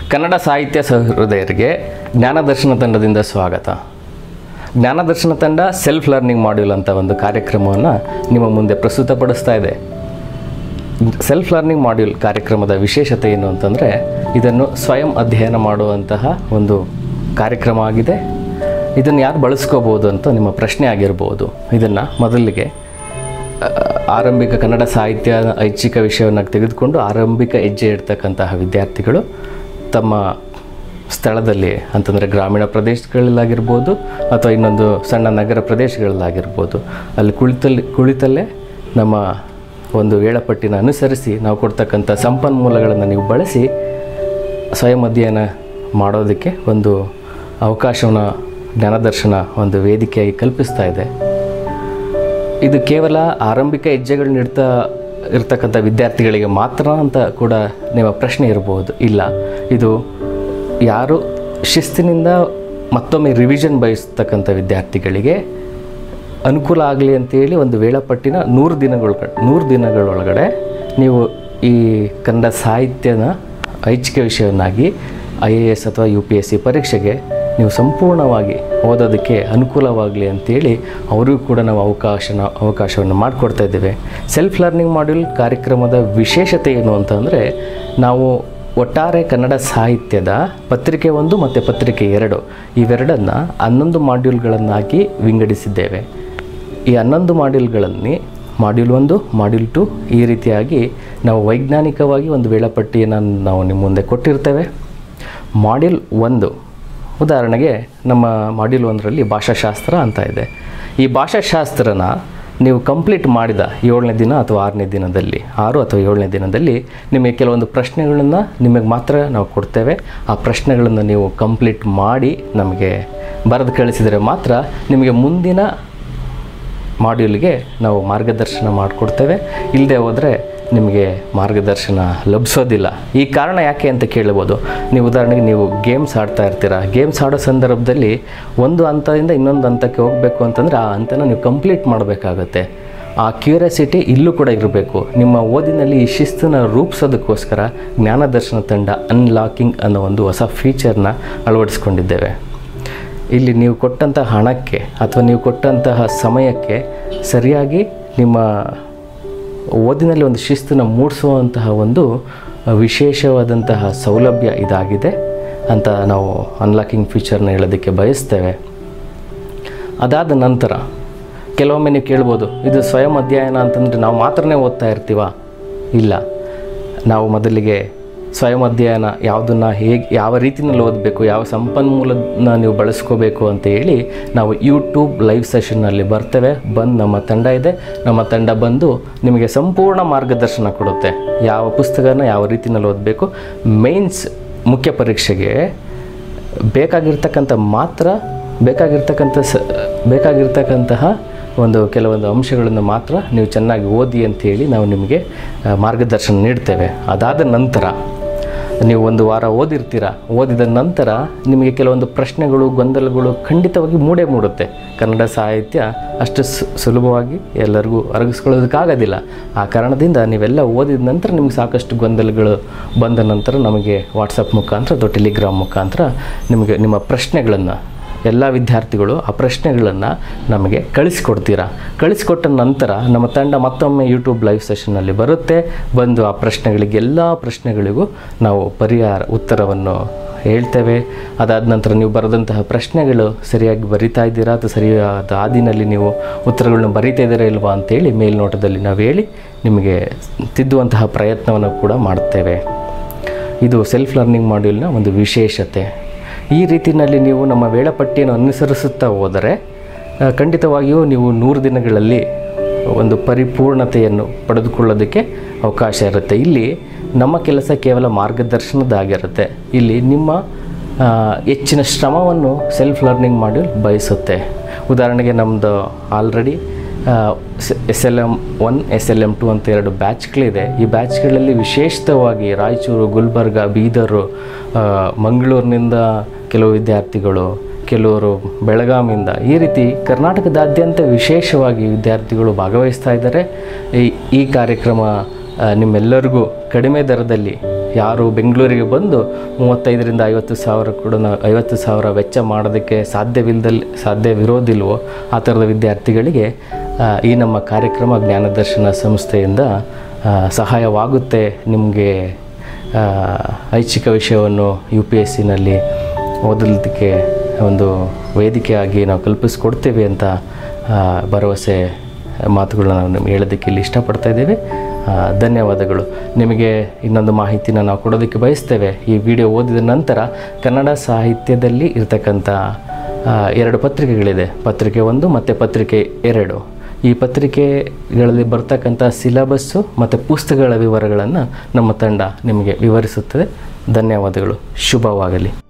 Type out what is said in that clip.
ಕನ್ನಡ ಸಾಹಿತ್ಯ ಸಹೃದಯರಿಗೆ ಜ್ಞಾನದರ್ಶನ ತಂಡದಿಂದ ಸ್ವಾಗತ ಜ್ಞಾನದರ್ಶನ ತಂಡ ಸೆಲ್ಫ್ ಲರ್ನಿಂಗ್ ಮಾಡ್ಯೂಲ್ ಅಂತ ಒಂದು ಕಾರ್ಯಕ್ರಮವನ್ನು ನಿಮ್ಮ ಮುಂದೆ ಪ್ರಸ್ತುತಪಡಿಸ್ತಾ ಇದೆ ಸೆಲ್ಫ್ ಲರ್ನಿಂಗ್ ಮಾಡ್ಯೂಲ್ ಕಾರ್ಯಕ್ರಮದ ವಿಶೇಷತೆ ಏನು ಅಂತಂದರೆ ಇದನ್ನು ಸ್ವಯಂ ಅಧ್ಯಯನ ಮಾಡುವಂತಹ ಒಂದು ಕಾರ್ಯಕ್ರಮ ಆಗಿದೆ ಇದನ್ನು ಯಾರು ಬಳಸ್ಕೋಬೋದು ಅಂತ ನಿಮ್ಮ ಪ್ರಶ್ನೆ ಆಗಿರ್ಬೋದು ಇದನ್ನು ಮೊದಲಿಗೆ ಆ, ಆರಂಭಿಕ ಕನ್ನಡ ಸಾಹಿತ್ಯ ಐಚ್ಛಿಕ ವಿಷಯವನ್ನು ತೆಗೆದುಕೊಂಡು ಆರಂಭಿಕ ಹೆಜ್ಜೆ ಇಡ್ತಕ್ಕಂತಹ ವಿದ್ಯಾರ್ಥಿಗಳು ತಮ್ಮ ಸ್ಥಳದಲ್ಲಿ ಅಂತಂದರೆ ಗ್ರಾಮೀಣ ಪ್ರದೇಶಗಳಲ್ಲಾಗಿರ್ಬೋದು ಅಥವಾ ಇನ್ನೊಂದು ಸಣ್ಣ ನಗರ ಪ್ರದೇಶಗಳಲ್ಲಾಗಿರ್ಬೋದು ಅಲ್ಲಿ ಕುಳಿತಲ್ಲಿ ಕುಳಿತಲ್ಲೇ ನಮ್ಮ ಒಂದು ವೇಳಾಪಟ್ಟಿನ ಅನುಸರಿಸಿ ನಾವು ಕೊಡ್ತಕ್ಕಂಥ ಸಂಪನ್ಮೂಲಗಳನ್ನು ನೀವು ಬಳಸಿ ಸ್ವಯಂ ಅಧ್ಯಯನ ಮಾಡೋದಕ್ಕೆ ಒಂದು ಅವಕಾಶವನ್ನು ಜ್ಞಾನದರ್ಶನ ಒಂದು ವೇದಿಕೆಯಾಗಿ ಕಲ್ಪಿಸ್ತಾ ಇದೆ ಇದು ಕೇವಲ ಆರಂಭಿಕ ಹೆಜ್ಜೆಗಳನ್ನ ಇಡ್ತಾ ಇರ್ತಕ್ಕಂಥ ವಿದ್ಯಾರ್ಥಿಗಳಿಗೆ ಮಾತ್ರ ಅಂತ ಕೂಡ ನಿಮ್ಮ ಪ್ರಶ್ನೆ ಇರಬಹುದು ಇಲ್ಲ ಇದು ಯಾರು ಶಿಸ್ತಿನಿಂದ ಮತ್ತೊಮ್ಮೆ ರಿವಿಷನ್ ಬಯಸ್ತಕ್ಕಂಥ ವಿದ್ಯಾರ್ಥಿಗಳಿಗೆ ಅನುಕೂಲ ಆಗಲಿ ಅಂತೇಳಿ ಒಂದು ವೇಳಾಪಟ್ಟಿನ ನೂರು ದಿನಗಳ ನೂರು ದಿನಗಳೊಳಗಡೆ ನೀವು ಈ ಕನ್ನಡ ಸಾಹಿತ್ಯನ ಐಚ್ಛಿಕ ವಿಷಯವನ್ನಾಗಿ ಐ ಎ ಎಸ್ ಅಥವಾ ಯು ಪಿ ಎಸ್ ಸಿ ಪರೀಕ್ಷೆಗೆ ನೀವು ಸಂಪೂರ್ಣವಾಗಿ ಓದೋದಕ್ಕೆ ಅನುಕೂಲವಾಗಲಿ ಅಂತೇಳಿ ಅವರಿಗೂ ಕೂಡ ನಾವು ಅವಕಾಶನ ಅವಕಾಶವನ್ನು ಮಾಡಿಕೊಡ್ತಾ ಇದ್ದೇವೆ ಸೆಲ್ಫ್ ಲರ್ನಿಂಗ್ ಮಾಡ್ಯೂಲ್ ಕಾರ್ಯಕ್ರಮದ ವಿಶೇಷತೆ ಏನು ಅಂತಂದರೆ ನಾವು ಒಟ್ಟಾರೆ ಕನ್ನಡ ಸಾಹಿತ್ಯದ ಪತ್ರಿಕೆ ಒಂದು ಮತ್ತು ಪತ್ರಿಕೆ ಎರಡು ಇವೆರಡನ್ನು ಹನ್ನೊಂದು ಮಾಡ್ಯೂಲ್ಗಳನ್ನಾಗಿ ವಿಂಗಡಿಸಿದ್ದೇವೆ ಈ ಹನ್ನೊಂದು ಮಾಡ್ಯೂಲ್ಗಳಲ್ಲಿ ಮಾಡ್ಯೂಲ್ ಒಂದು ಮಾಡ್ಯೂಲ್ ಟು ಈ ರೀತಿಯಾಗಿ ನಾವು ವೈಜ್ಞಾನಿಕವಾಗಿ ಒಂದು ವೇಳಾಪಟ್ಟಿಯನ್ನು ನಾವು ನಿಮ್ಮ ಮುಂದೆ ಕೊಟ್ಟಿರ್ತೇವೆ ಮಾಡ್ಯೂಲ್ ಒಂದು ಉದಾಹರಣೆಗೆ ನಮ್ಮ ಮಾಡ್ಯೂಲ್ ಒಂದರಲ್ಲಿ ಭಾಷಾಶಾಸ್ತ್ರ ಅಂತ ಇದೆ ಈ ಭಾಷಾಶಾಸ್ತ್ರನ ನೀವು ಕಂಪ್ಲೀಟ್ ಮಾಡಿದ ಏಳನೇ ದಿನ ಅಥವಾ ಆರನೇ ದಿನದಲ್ಲಿ ಆರು ಅಥವಾ ಏಳನೇ ದಿನದಲ್ಲಿ ನಿಮಗೆ ಕೆಲವೊಂದು ಪ್ರಶ್ನೆಗಳನ್ನು ನಿಮಗೆ ಮಾತ್ರ ನಾವು ಕೊಡ್ತೇವೆ ಆ ಪ್ರಶ್ನೆಗಳನ್ನು ನೀವು ಕಂಪ್ಲೀಟ್ ಮಾಡಿ ನಮಗೆ ಬರೆದು ಕಳಿಸಿದರೆ ಮಾತ್ರ ನಿಮಗೆ ಮುಂದಿನ ಮಾಡ್ಯೂಲ್ಗೆ ನಾವು ಮಾರ್ಗದರ್ಶನ ಮಾಡಿಕೊಡ್ತೇವೆ ಇಲ್ಲದೆ ಹೋದರೆ ನಿಮಗೆ ಮಾರ್ಗದರ್ಶನ ಲಭಿಸೋದಿಲ್ಲ ಈ ಕಾರಣ ಯಾಕೆ ಅಂತ ಕೇಳ್ಬೋದು ನೀವು ಉದಾಹರಣೆಗೆ ನೀವು ಗೇಮ್ಸ್ ಆಡ್ತಾ ಇರ್ತೀರ ಗೇಮ್ಸ್ ಆಡೋ ಸಂದರ್ಭದಲ್ಲಿ ಒಂದು ಹಂತದಿಂದ ಇನ್ನೊಂದು ಹಂತಕ್ಕೆ ಹೋಗಬೇಕು ಅಂತಂದರೆ ಆ ಹಂತನ ನೀವು ಕಂಪ್ಲೀಟ್ ಮಾಡಬೇಕಾಗತ್ತೆ ಆ ಕ್ಯೂರಿಯಾಸಿಟಿ ಇಲ್ಲೂ ಕೂಡ ಇರಬೇಕು ನಿಮ್ಮ ಓದಿನಲ್ಲಿ ಈ ಶಿಸ್ತನ್ನು ರೂಪಿಸೋದಕ್ಕೋಸ್ಕರ ಜ್ಞಾನದರ್ಶನ ತಂಡ ಅನ್ಲಾಕಿಂಗ್ ಅನ್ನೋ ಒಂದು ಹೊಸ ಫೀಚರ್ನ ಅಳವಡಿಸ್ಕೊಂಡಿದ್ದೇವೆ ಇಲ್ಲಿ ನೀವು ಕೊಟ್ಟಂತಹ ಹಣಕ್ಕೆ ಅಥವಾ ನೀವು ಕೊಟ್ಟಂತಹ ಸಮಯಕ್ಕೆ ಸರಿಯಾಗಿ ನಿಮ್ಮ ಓದಿನಲ್ಲಿ ಒಂದು ಶಿಸ್ತನ್ನು ಮೂಡಿಸುವಂತಹ ಒಂದು ವಿಶೇಷವಾದಂತಹ ಸೌಲಭ್ಯ ಇದಾಗಿದೆ ಅಂತ ನಾವು ಅನ್ಲಾಕಿಂಗ್ ಫೀಚರ್ನ ಹೇಳೋದಕ್ಕೆ ಬಯಸ್ತೇವೆ ಅದಾದ ನಂತರ ಕೆಲವೊಮ್ಮೆ ನೀವು ಕೇಳ್ಬೋದು ಇದು ಸ್ವಯಂ ಅಧ್ಯಯನ ಅಂತಂದರೆ ನಾವು ಮಾತ್ರನೇ ಓದ್ತಾ ಇರ್ತೀವ ಇಲ್ಲ ನಾವು ಮೊದಲಿಗೆ ಸ್ವಯಂ ಅಧ್ಯಯನ ಯಾವುದನ್ನು ಹೇಗೆ ಯಾವ ರೀತಿಯಲ್ಲಿ ಓದಬೇಕು ಯಾವ ಸಂಪನ್ಮೂಲನ ನೀವು ಬಳಸ್ಕೋಬೇಕು ಅಂತ ಹೇಳಿ ನಾವು ಯೂಟ್ಯೂಬ್ ಲೈವ್ ಸೆಷನ್ನಲ್ಲಿ ಬರ್ತೇವೆ ಬಂದು ನಮ್ಮ ತಂಡ ಇದೆ ನಮ್ಮ ತಂಡ ಬಂದು ನಿಮಗೆ ಸಂಪೂರ್ಣ ಮಾರ್ಗದರ್ಶನ ಕೊಡುತ್ತೆ ಯಾವ ಪುಸ್ತಕನ ಯಾವ ರೀತಿಯಲ್ಲಿ ಓದಬೇಕು ಮೇನ್ಸ್ ಮುಖ್ಯ ಪರೀಕ್ಷೆಗೆ ಬೇಕಾಗಿರ್ತಕ್ಕಂಥ ಮಾತ್ರ ಬೇಕಾಗಿರ್ತಕ್ಕಂಥ ಸ ಬೇಕಾಗಿರ್ತಕ್ಕಂತಹ ಒಂದು ಕೆಲವೊಂದು ಅಂಶಗಳನ್ನು ಮಾತ್ರ ನೀವು ಚೆನ್ನಾಗಿ ಓದಿ ಅಂತೇಳಿ ನಾವು ನಿಮಗೆ ಆ, ಮಾರ್ಗದರ್ಶನ ನೀಡ್ತೇವೆ ಅದಾದ ನಂತರ ನೀವು ಒಂದು ವಾರ ಓದಿರ್ತೀರ ಓದಿದ ನಂತರ ನಿಮಗೆ ಕೆಲವೊಂದು ಪ್ರಶ್ನೆಗಳು ಗೊಂದಲಗಳು ಖಂಡಿತವಾಗಿ ಮೂಡೇ ಮೂಡುತ್ತೆ ಕನ್ನಡ ಸಾಹಿತ್ಯ ಅಷ್ಟು ಸು- ಸುಲಭವಾಗಿ ಎಲ್ಲರಿಗೂ ಅರಗಿಸ್ಕೊಳ್ಳೋದಕ್ಕಾಗೋದಿಲ್ಲ ಆ ಕಾರಣದಿಂದ ನೀವೆಲ್ಲ ಓದಿದ ನಂತರ ನಿಮಗೆ ಸಾಕಷ್ಟು ಗೊಂದಲಗಳು ಬಂದ ನಂತರ ನಮಗೆ ವಾಟ್ಸಪ್ ಮುಖಾಂತರ ಅಥವಾ ಟೆಲಿಗ್ರಾಮ್ ಮುಖಾಂತರ ನಿಮಗೆ ನಿಮ್ಮ ಪ್ರಶ್ನೆಗಳನ್ನು ಎಲ್ಲ ವಿದ್ಯಾರ್ಥಿಗಳು ಆ ಪ್ರಶ್ನೆಗಳನ್ನು ನಮಗೆ ಕಳಿಸಿಕೊಡ್ತೀರಾ ಕಳಿಸಿಕೊಟ್ಟ ನಂತರ ನಮ್ಮ ತಂಡ ಮತ್ತೊಮ್ಮೆ ಯೂಟ್ಯೂಬ್ ಲೈವ್ ಸೆಷನ್ನಲ್ಲಿ ಬರುತ್ತೆ ಬಂದು ಆ ಪ್ರಶ್ನೆಗಳಿಗೆ ಎಲ್ಲ ಪ್ರಶ್ನೆಗಳಿಗೂ ನಾವು ಪರಿಹಾರ ಉತ್ತರವನ್ನು ಹೇಳ್ತೇವೆ ಅದಾದ ನಂತರ ನೀವು ಬರೆದಂತಹ ಪ್ರಶ್ನೆಗಳು ಸರಿಯಾಗಿ ಬರಿತಾ ಇದ್ದೀರಾ ಅಥವಾ ಸರಿಯಾದ ಹಾದಿನಲ್ಲಿ ನೀವು ಉತ್ತರಗಳನ್ನ ಬರಿತಾ ಇದ್ದೀರಾ ಇಲ್ವಾ ಅಂತೇಳಿ ಮೇಲ್ನೋಟದಲ್ಲಿ ನಾವು ಹೇಳಿ ನಿಮಗೆ ತಿದ್ದುವಂತಹ ಪ್ರಯತ್ನವನ್ನು ಕೂಡ ಮಾಡ್ತೇವೆ ಇದು ಸೆಲ್ಫ್ ಲರ್ನಿಂಗ್ ಮಾಡ್ಯೂಲ್ನ ಒಂದು ವಿಶೇಷತೆ ಈ ರೀತಿಯಲ್ಲಿ ನೀವು ನಮ್ಮ ವೇಳಾಪಟ್ಟಿಯನ್ನು ಅನುಸರಿಸುತ್ತಾ ಹೋದರೆ ಆ, ಖಂಡಿತವಾಗಿಯೂ ನೀವು ನೂರು ದಿನಗಳಲ್ಲಿ ಒಂದು ಪರಿಪೂರ್ಣತೆಯನ್ನು ಪಡೆದುಕೊಳ್ಳೋದಕ್ಕೆ ಅವಕಾಶ ಇರುತ್ತೆ ಇಲ್ಲಿ ನಮ್ಮ ಕೆಲಸ ಕೇವಲ ಮಾರ್ಗದರ್ಶನದಾಗಿರುತ್ತೆ ಇಲ್ಲಿ ನಿಮ್ಮ ಆ, ಹೆಚ್ಚಿನ ಶ್ರಮವನ್ನು ಸೆಲ್ಫ್ ಲರ್ನಿಂಗ್ ಮಾಡ್ಯೂಲ್ ಬಯಸುತ್ತೆ ಉದಾಹರಣೆಗೆ ನಮ್ಮದು already S L M one S L M two ಅಂತ ಎರಡು ಬ್ಯಾಚ್ಗಳಿದೆ ಈ ಬ್ಯಾಚ್ಗಳಲ್ಲಿ ವಿಶೇಷವಾಗಿ ರಾಯಚೂರು ಗುಲ್ಬರ್ಗ ಬೀದರು ಆ, ಮಂಗಳೂರಿನಿಂದ ಕೆಲವು ವಿದ್ಯಾರ್ಥಿಗಳು ಕೆಲವರು ಬೆಳಗಾಮಿಂದ ಈ ರೀತಿ ಕರ್ನಾಟಕದಾದ್ಯಂತ ವಿಶೇಷವಾಗಿ ವಿದ್ಯಾರ್ಥಿಗಳು ಭಾಗವಹಿಸ್ತಾ ಇದ್ದಾರೆ ಈ ಈ ಕಾರ್ಯಕ್ರಮ ಆ, ನಿಮ್ಮೆಲ್ಲರಿಗೂ ಕಡಿಮೆ ದರದಲ್ಲಿ ಯಾರು ಬೆಂಗಳೂರಿಗೆ ಬಂದು ಮೂವತ್ತೈದರಿಂದ ಐವತ್ತು ಸಾವಿರ ಕೂಡ ನಾವು ಐವತ್ತು ಸಾವಿರ ವೆಚ್ಚ ಮಾಡೋದಕ್ಕೆ ಸಾಧ್ಯವಿಲ್ಲದಲ್ಲಿ ಸಾಧ್ಯವಿರೋದಿಲ್ವೋ ಆ ಥರದ ವಿದ್ಯಾರ್ಥಿಗಳಿಗೆ ಆ, ಈ ನಮ್ಮ ಕಾರ್ಯಕ್ರಮ ಜ್ಞಾನದರ್ಶನ ಸಂಸ್ಥೆಯಿಂದ ಆ, ಸಹಾಯವಾಗುತ್ತೆ ನಿಮಗೆ ಆ, ಐಚ್ಛಿಕ ವಿಷಯವನ್ನು ಯು ಪಿ ಎಸ್ ಸಿನಲ್ಲಿ ಓದಲಿದ್ದಕ್ಕೆ ಒಂದು ವೇದಿಕೆಯಾಗಿ ನಾವು ಕಲ್ಪಿಸ್ಕೊಡ್ತೇವೆ ಅಂತ ಆ, ಭರವಸೆ ಮಾತುಗಳನ್ನ ನಾವು ನಿಮ್ಗೆ ಹೇಳೋದಕ್ಕೆ ಇಲ್ಲಿ ಇಷ್ಟಪಡ್ತಾ ಇದ್ದೇವೆ ಆ, ಧನ್ಯವಾದಗಳು ನಿಮಗೆ ಇನ್ನೊಂದು ಮಾಹಿತಿನ ನಾವು ಕೊಡೋದಕ್ಕೆ ಬಯಸ್ತೇವೆ ಈ ವಿಡಿಯೋ ಓದಿದ ನಂತರ ಕನ್ನಡ ಸಾಹಿತ್ಯದಲ್ಲಿ ಇರತಕ್ಕಂಥ ಆ, ಎರಡು ಪತ್ರಿಕೆಗಳಿದೆ ಪತ್ರಿಕೆ ಒಂದು ಮತ್ತು ಪತ್ರಿಕೆ ಎರಡು ಈ ಪತ್ರಿಕೆಗಳಲ್ಲಿ ಬರ್ತಕ್ಕಂಥ ಸಿಲಬಸ್ಸು ಮತ್ತು ಪುಸ್ತಕಗಳ ವಿವರಗಳನ್ನು ನಮ್ಮ ತಂಡ ನಿಮಗೆ ವಿವರಿಸುತ್ತದೆ ಧನ್ಯವಾದಗಳು ಶುಭವಾಗಲಿ